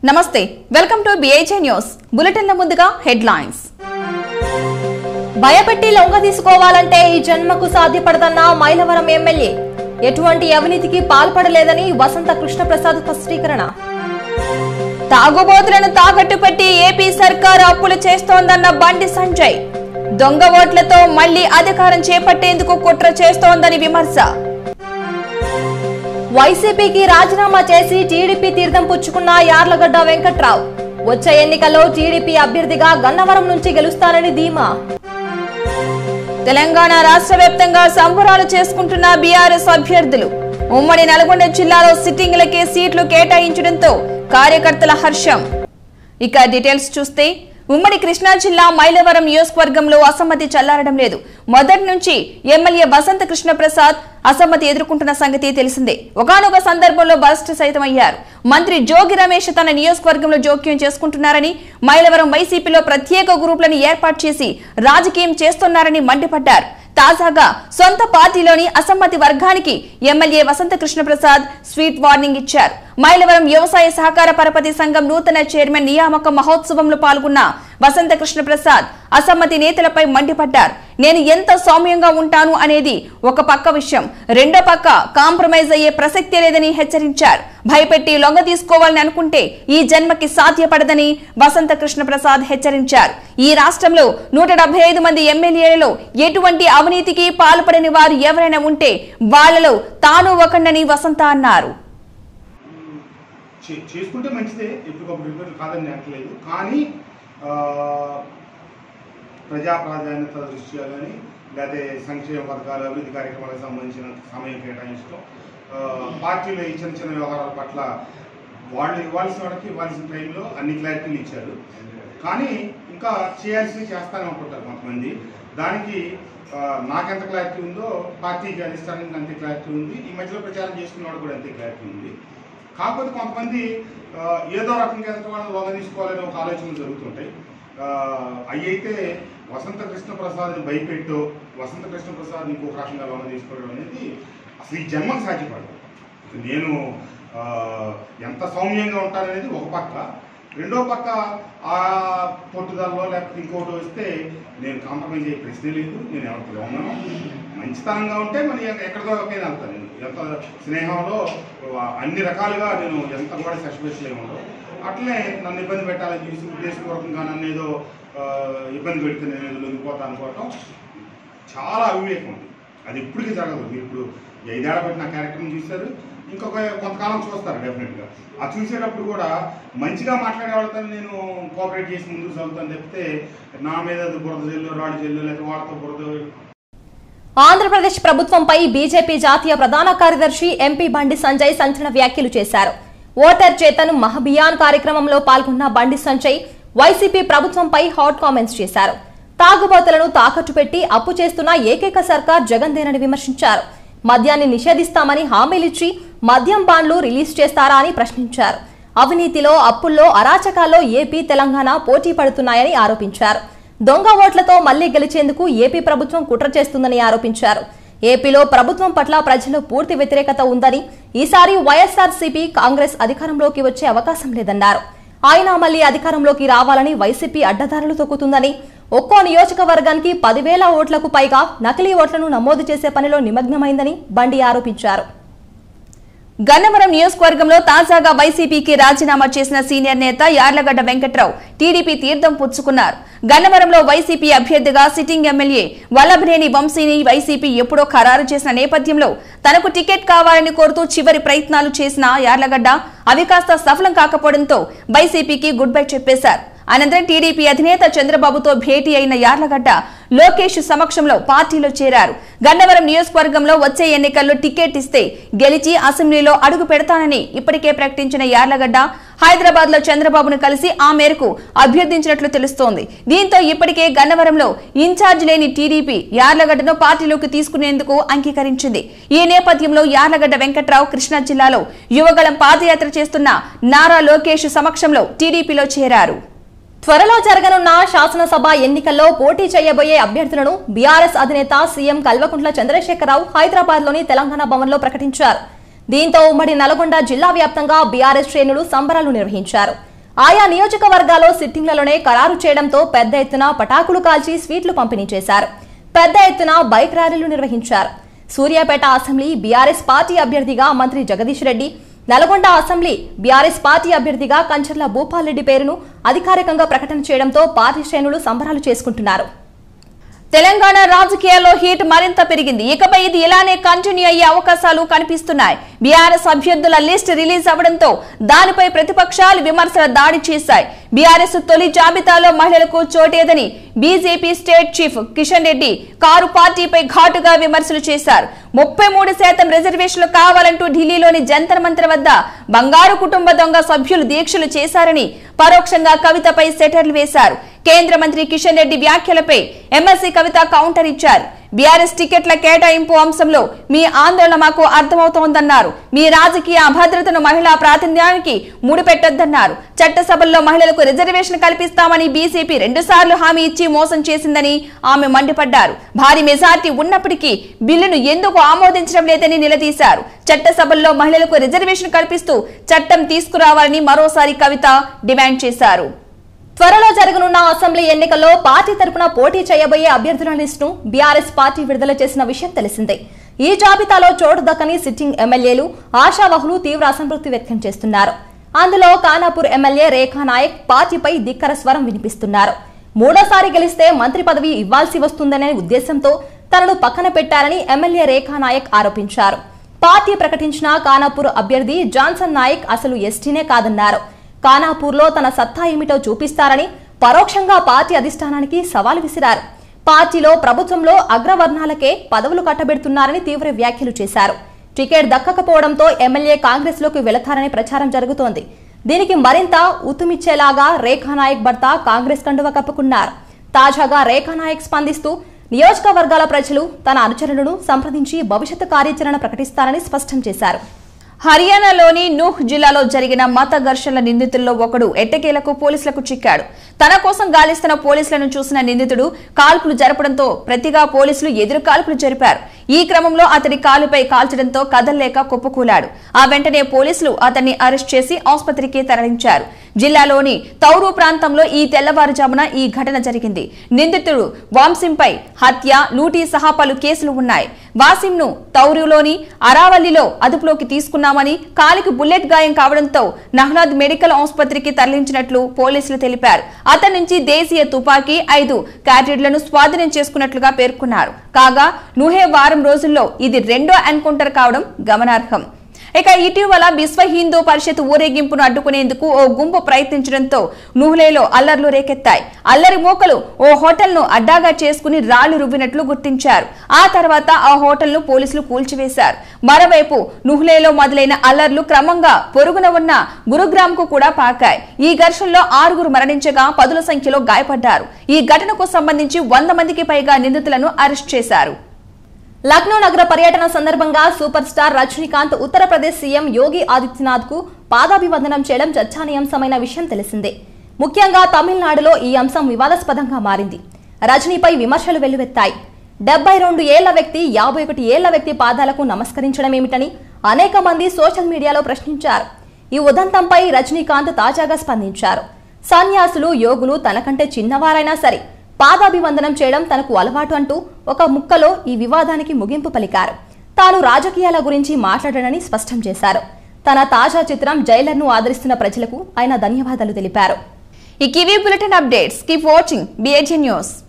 నమస్తే welcome to BIJ news బులెటిన్ల ముందుగా హెడ్లైన్స్ భయపెట్టి లొంగ తీసుకోవాలంటే ఈ జన్మకు సాధ్యపడదన్న మైలవరం ఎమ్మెల్యే ఎటువంటి అవినీతికి పాల్పడలేదని వసంత కృష్ణప్రసాద్ స్పష్టీకరణ తాగుబోతులను తాకట్టు పెట్టి ఏపీ సర్కార్ అప్పులు చేస్తోందన్న బండి సంజయ్ దొంగ ఓట్లతో మళ్లీ అధికారం చేపట్టేందుకు కుట్ర చేస్తోందని విమర్శ వైసీపీకి రాజీనామా చేసి టీడీపీ తీర్థం పుచ్చుకున్న యార్లగడ్డ వెంకట్రావు వచ్చే ఎన్నికల్లో టీడీపీ అభ్యర్థిగా గన్నవరం నుంచి గెలుస్తానని ధీమా తెలంగాణ రాష్ట్ర వ్యాప్తంగా సంబరాలు చేసుకుంటున్న బీఆర్ఎస్ అభ్యర్థులు ఉమ్మడి నల్గొండ జిల్లాలో సిట్టింగ్లకే సీట్లు కేటాయించడంతో కార్యకర్తల హర్షం ఇక డీటెయిల్స్ చూస్తే ఉమ్మడి కృష్ణా జిల్లా మైలవరం నియోజకవర్గంలో అసమ్మతి చల్లారడం లేదు మొదటి నుంచి ఎమ్మెల్యే వసంత కృష్ణ ప్రసాద్ అసమ్మతి ఎదుర్కొంటున్న సంగతి తెలిసిందే ఒకనొక సందర్భంలో బరస్ట్ సైతం అయ్యారు మంత్రి జోగి రమేష్ తన నియోజకవర్గంలో జోక్యం చేసుకుంటున్నారని మైలవరం వైసీపీలో ప్రత్యేక గ్రూపులను ఏర్పాటు చేసి రాజకీయం చేస్తున్నారని మండిపడ్డారు తాజాగా సొంత పార్టీలోని అసమ్మతి వర్గానికి MLA Vasanta Krishnaprasad sweet warning ఇచ్చారు మైలవరం వ్యవసాయ సహకార పరపతి సంఘం నూతన చైర్మన్ నియామక మహోత్సవంలో పాల్గొన్న వసంత కృష్ణప్రసాద్ అసమ్మతి నేతలపై మండిపడ్డారు నేను ఎంత సౌమ్యంగా ఉంటాను అనేది ఒక పక్క విషయం రెండో పక్క కాంప్రమైజ్ అయ్యే ప్రసక్తే లేదని హెచ్చరించారు భయపెట్టి లొంగ తీసుకోవాలని అనుకుంటే ఈ జన్మకి సాధ్యపడదని వసంత కృష్ణ ప్రసాద్ హెచ్చరించారు ఈ రాష్ట్రంలో నూట డెబ్బై ఐదు మంది ఎమ్మెల్యేలలో ఎటువంటి అవినీతికి పాల్పడని వారు ఎవరైనా ఉంటే వాళ్లలో తాను ఒకనని వసంత అన్నారు చే- చేసుకుంటే మంచిదే ఎప్పటికప్పుడు రిపేర్లు కాదని అనట్లేదు కానీ ఆ, ప్రజా ప్రాధాన్యత దృష్ట్యా కానీ లేకపోతే సంక్షేమ పథకాలు అభివృద్ధి కార్యక్రమాలకు సంబంధించిన సమయం కేటాయించడం ఆ, పార్టీలో ఈ చిన్న చిన్న వ్యవహారాల పట్ల వాళ్ళు ఇవ్వాల్సిన వాళ్ళకి ఇవ్వాల్సిన టైంలో అన్ని క్లారిటీలు ఇచ్చారు కానీ ఇంకా చేయాల్సింది చేస్తానే ఉంటుంటారు కొంతమంది దానికి ఆ, నాకెంత క్లారిటీ ఉందో పార్టీకి అధిష్టానానికి అంతే క్లారిటీ ఉంది ఈ మధ్యలో ప్రచారం చేసుకున్న వాడు కూడా అంతే క్లారిటీ ఉంది కాకపోతే కొంతమంది ఆ, ఏదో రకంగా ఎదుటి వాళ్ళని లొంగ తీసుకోవాలని ఒక ఆలోచనలు జరుగుతుంటాయి ఆ, అవి అయితే వసంత కృష్ణ ప్రసాద్ని భయపెట్టో వసంత కృష్ణ ప్రసాద్ ఇంకొక రకంగా లొంగ తీసుకోవడం అనేది అసలు ఈ జన్మకు సాధ్యపడదు నేను ఆ, ఎంత సౌమ్యంగా ఉంటాననేది ఒక పక్క రెండో పక్క ఆ పట్టుదలలో లేకపోతే ఇంకోటి వస్తే నేను కాంప్రమైజ్ అయ్యే ప్రశ్నే లేదు నేను ఎవరికి లొంగను మంచితనంగా ఉంటే మరి ఎక్కడికో ఒకే వెళ్తాను నేను ఎంత స్నేహంలో అన్ని రకాలుగా నేను ఎంత కూడా సస్పెన్స్లో ఉండవు అట్లనే నన్ను ఇబ్బంది పెట్టాలని చూసి ఉద్దేశపూర్వకంగా నన్ను ఏదో ఆ, ఇబ్బంది పెడితే నేను ఏదో లొంగిపోతాను అనుకోవటం చాలా అవివేకం ఉంది అది ఇప్పటికీ జరగదు మీరు ఇప్పుడు ఈ ఐదేళ్ల బట్టి నా క్యారెక్టర్ని చూశారు ఇంకొక కొంతకాలం చూస్తారు డెఫినెట్గా అది చూసేటప్పుడు కూడా మంచిగా మాట్లాడే వాళ్ళతో నేను కోఆపరేట్ చేసి ముందుకు చదువుతాను చెప్తే నా మీద అది బురద జల్లు రాడు జల్లు లేకపోతే వాళ్ళతో బురద ఆంధ్రప్రదేశ్ ప్రభుత్వంపై బీజేపీ జాతీయ ప్రధాన కార్యదర్శి ఎంపీ బండి సంజయ్ సంచలన వ్యాఖ్యలు చేశారు ఓటర్ చేతన్ మహబియాన్ కార్యక్రమంలో పాల్గొన్న బండి సంజయ్ వైసీపీ ప్రభుత్వంపై హాట్ కామెంట్స్ చేశారు తాగుబోతులను తాకట్టు పెట్టి అప్పు చేస్తున్న ఏకైక సర్కార్ జగన్దేనని విమర్శించారు మద్యాన్ని నిషేధిస్తామని హామీలిచ్చి మద్యం బాండ్లు రిలీజ్ చేస్తారా అని ప్రశ్నించారు అవినీతిలో అప్పుల్లో అరాచకాల్లో ఏపీ తెలంగాణ పోటీ పడుతున్నాయని ఆరోపించారు దొంగ ఓట్లతో మళ్లీ గెలిచేందుకు ఏపీ ప్రభుత్వం కుట్ర చేస్తుందని ఆరోపించారు ఏపీలో ప్రభుత్వం పట్ల ప్రజల్లో పూర్తి వ్యతిరేకత ఉందని ఈసారి వైఎస్ఆర్సీపీ కాంగ్రెస్ అధికారంలోకి వచ్చే అవకాశం లేదన్నారు ఆయన మళ్లీ అధికారంలోకి రావాలని వైసీపీ అడ్డదారులు తొక్కుతుందని ఒక్కో నియోజకవర్గానికి పదివేల ఓట్లకు పైగా నకిలీ ఓట్లను నమోదు చేసే పనిలో నిమగ్నమైందని బండి ఆరోపించారు గన్నవరం నియోజకవర్గంలో తాజాగా వైసీపీకి రాజీనామా చేసిన సీనియర్ నేత యార్లగడ్డ వెంకట్రావు టీడీపీ తీర్థం పుచ్చుకున్నారు గన్నవరంలో వైసీపీ అభ్యర్థిగా సిట్టింగ్ ఎమ్మెల్యే వల్లభనేని వంశీని వైసీపీ ఎప్పుడో ఖరారు చేసిన నేపథ్యంలో తనకు టికెట్ కావాలని కోరుతూ చివరి ప్రయత్నాలు చేసిన యార్లగడ్డ అవి కాస్త సఫలం కాకపోవడంతో వైసీపీకి గుడ్ బై చెప్పేశారు అనంతరం టీడీపీ అధినేత చంద్రబాబుతో భేటీ అయిన యార్లగడ్డ లోకేష్ సమక్షంలో పార్టీలో చేరారు గన్నవరం నియోజకవర్గంలో వచ్చే ఎన్నికల్లో టికెట్ ఇస్తే గెలిచి అసెంబ్లీలో అడుగు పెడతానని ఇప్పటికే ప్రకటించిన యార్లగడ్డ హైదరాబాద్ లో చంద్రబాబును కలిసి ఆ మేరకు అభ్యర్థించినట్లు తెలుస్తోంది దీంతో ఇప్పటికే గన్నవరంలో ఇన్ఛార్జ్ లేని టీడీపీ యార్లగడ్డను పార్టీలోకి తీసుకునేందుకు అంగీకరించింది ఈ నేపథ్యంలో యార్లగడ్డ వెంకట్రావు కృష్ణా జిల్లాలో యువగళం పాదయాత్ర చేస్తున్న నారా లోకేష్ సమక్షంలో టీడీపీలో చేరారు త్వరలో జరగనున్న శాసనసభ ఎన్నికల్లో పోటీ చేయబోయే అభ్యర్థులను బీఆర్ఎస్ అధినేత సీఎం కల్వకుంట్ల చంద్రశేఖరరావు హైదరాబాద్ లోని తెలంగాణ భవన్లో ప్రకటించారు దీంతో ఉమ్మడి నల్గొండ జిల్లా వ్యాప్తంగా బీఆర్ఎస్ శ్రేణులు సంబరాలు నిర్వహించారు ఆయా నియోజకవర్గాల్లో సిట్టింగ్లలోనే ఖరారు చేయడంతో పెద్ద ఎత్తున పటాకులు కాల్చి స్వీట్లు పంపిణీ చేశారు పెద్ద ఎత్తున బైక్ ర్యాలీలు నిర్వహించారు సూర్యాపేట అసెంబ్లీ బీఆర్ఎస్ పార్టీ అభ్యర్థిగా మంత్రి Jagadish Reddy Nalgonda assembly BRS party అభ్యర్థిగా కంచర్ల భూపాల్ రెడ్డి పేరును అధికారికంగా ప్రకటన చేయడంతో పార్టీ శ్రేణులు సంబరాలు చేసుకుంటున్నారు తెలంగాణ రాజకీయాల్లో హీట్ మరింత పెరిగింది ఇకపై ఇది ఇలానే కంటిన్యూ అయ్యే అవకాశాలు కనిపిస్తున్నాయి బీఆర్ఎస్ అభ్యర్థుల లిస్ట్ రిలీజ్ అవడంతో దానిపై ప్రతిపక్షాలు విమర్శల దాడి చేశాయి బీఆర్ఎస్ తొలి జాబితాలో మహిళలకు చోటేదని BJP state chief Kishan Reddy car పార్టీపై ఘాటుగా విమర్శలు చేశారు ముప్పై మూడు శాతం రిజర్వేషన్లు కావాలంటూ ఢిల్లీలోని జంతర్ మంతర్ వద్ద బంగారు కుటుంబ దొంగ సభ్యులు దీక్షలు చేశారని పరోక్షంగా కవితపై సెటర్లు వేశారు కేంద్ర మంత్రి కిషన్ రెడ్డి వ్యాఖ్యలపై ఎమ్మెల్సీ కవిత కౌంటర్ ఇచ్చారు బీఆర్ఎస్ టికెట్ల కేటాయింపు అంశంలో మీ ఆందోళన మాకు అర్థమవుతోందన్నారు మీ రాజకీయ అభద్రతను మహిళా ప్రాతినిధ్యానికి ముడిపెట్టొద్దన్నారు చట్టసభల్లో మహిళలకు రిజర్వేషన్ కల్పిస్తామని బీజేపీ రెండుసార్లు హామీ ఇచ్చి మోసం చేసిందని ఆమె మండిపడ్డారు భారీ మెజార్టీ ఉన్నప్పటికీ బిల్లును ఎందుకు ఆమోదించడం లేదని నిలదీశారు చట్టసభల్లో మహిళలకు రిజర్వేషన్ కల్పిస్తూ చట్టం తీసుకురావాలని మరోసారి కవిత డిమాండ్ చేశారు త్వరలో జరగనున్న అసెంబ్లీ ఎన్నికల్లో పార్టీ తరపున పోటీ చేయబోయే అభ్యర్థుల లిస్టును బీఆర్ఎస్ పార్టీ విడుదల చేసిన విషయం తెలిసిందే ఈ జాబితాలో చోటు దక్కని సిట్టింగ్ ఎమ్మెల్యేలు ఆశావహులు తీవ్ర అసంతృప్తి వ్యక్తం చేస్తున్నారు అందులో కానాపూర్ ఎమ్మెల్యే రేఖా నాయక్ పార్టీపై ధిక్కర స్వరం వినిపిస్తున్నారు మూడోసారి గెలిస్తే మంత్రి పదవి ఇవ్వాల్సి వస్తుందనే ఉద్దేశంతో తనను పక్కన పెట్టారని ఎమ్మెల్యే రేఖా నాయక్ ఆరోపించారు పార్టీ ప్రకటించిన కానాపూర్ అభ్యర్థి జాన్సన్ నాయక్ అసలు ఎస్టీనే కాదన్నారు కానాపూర్లో తన సత్తా ఏమిటో చూపిస్తారని పరోక్షంగా పార్టీ అధిష్టానానికి సవాల్ విసిరారు పార్టీలో ప్రభుత్వంలో అగ్రవర్ణాలకే పదవులు కట్టబెడుతున్నారని తీవ్ర వ్యాఖ్యలు చేశారు టికెట్ దక్కకపోవడంతో ఎమ్మెల్యే కాంగ్రెస్ లోకి వెళతారని ప్రచారం జరుగుతోంది దీనికి మరింత ఉతుమిచ్చేలాగా రేఖానాయక్ భర్త కాంగ్రెస్ కండువ కప్పుకున్నారు తాజాగా రేఖానాయక్ స్పందిస్తూ నియోజకవర్గాల ప్రజలు తన అనుచరులను సంప్రదించి భవిష్యత్తు కార్యాచరణ ప్రకటిస్తారని స్పష్టం చేశారు హర్యానాలోని నూహ్ జిల్లాలో జరిగిన మత ఘర్షణల నిందితుల్లో ఒకడు ఎట్టకేలకు పోలీసులకు చిక్కాడు తన కోసం గాలిస్తున్న పోలీసులను చూసిన నిందితుడు కాల్పులు జరపడంతో ప్రతిగా పోలీసులు ఎదురు కాల్పులు జరిపారు ఈ క్రమంలో అతడి కాలుపై కాల్చడంతో కదల్లేక కుప్పకూలాడు ఆ వెంటనే పోలీసులు అతన్ని అరెస్ట్ చేసి ఆసుపత్రికి తరలించారు జిల్లాలోని తౌరు ప్రాంతంలో ఈ తెల్లవారుజామున ఈ ఘటన జరిగింది నిందితుడు వాంసింపై హత్య లూటీ సహా పలు కేసులు ఉన్నాయి వాసింను తౌరులోని అరావల్లిలో అదుపులోకి తీసుకున్నామని కాలికి బుల్లెట్ గాయం కావడంతో నహ్లాద్ మెడికల్ ఆసుపత్రికి తరలించినట్లు పోలీసులు తెలిపారు అతని నుంచి దేశీయ తుపాకీ ఐదు క్యారెట్లను స్వాధీనం చేసుకున్నట్లుగా పేర్కొన్నారు కాగా నుహే వారం రోజుల్లో ఇది రెండో ఎన్కౌంటర్ కావడం గమనార్హం ఇక ఇటీవల విశ్వ హిందూ పరిషత్ ఊరేగింపును అడ్డుకునేందుకు ఓ గుంపు ప్రయత్నించడంతో నుహ్లేలో అల్లర్లు రేకెత్తాయి అల్లరి మూకలు ఓ హోటల్ను అడ్డాగా చేసుకుని రాళ్లు రువ్వినట్లు గుర్తించారు ఆ తర్వాత ఆ హోటల్ను పోలీసులు కూల్చివేశారు మరోవైపు నుహ్లేలో మొదలైన అల్లర్లు క్రమంగా పొరుగున ఉన్న గురుగ్రామ్ కు కూడా పాకాయి ఈ ఘర్షణలో ఆరుగురు మరణించగా పదుల సంఖ్యలో గాయపడ్డారు ఈ ఘటనకు సంబంధించి వంద మందికి పైగా నిందితులను అరెస్ట్ చేశారు లక్నో నగర పర్యటన సందర్భంగా super star Rajinikanth Uttar Pradesh CM Yogi Adityanath కు పాదాభివందనం చేయడం చర్చానీయాంశమైన విషయం తెలిసిందే ముఖ్యంగా తమిళనాడులో ఈ అంశం వివాదాస్పదంగా మారింది రజనీపై విమర్శలు వెల్లువెత్తాయి డెబ్బై రెండు ఏళ్ల వ్యక్తి యాభై ఒకటి ఏళ్ల వ్యక్తి పాదాలకు నమస్కరించడం ఏమిటని అనేక మంది సోషల్ మీడియాలో ప్రశ్నించారు ఈ ఉదంతంపై రజనీకాంత్ తాజాగా స్పందించారు సన్యాసులు యోగులు తనకంటే చిన్నవారైనా సరే పాదాభివందనం చేయడం తనకు అలవాటు అంటూ ఒక ముక్కలో ఈ వివాదానికి ముగింపు పలికారు తాను రాజకీయాల గురించి మాట్లాడనని స్పష్టం చేశారు తన తాజా చిత్రం జైలర్ను ఆదరిస్తున్న ప్రజలకు ఆయన ధన్యవాదాలు తెలిపారు ఈ కివీ బులెటిన్ అప్డేట్స్ కీప్ వాచింగ్ బిఏజీ న్యూస్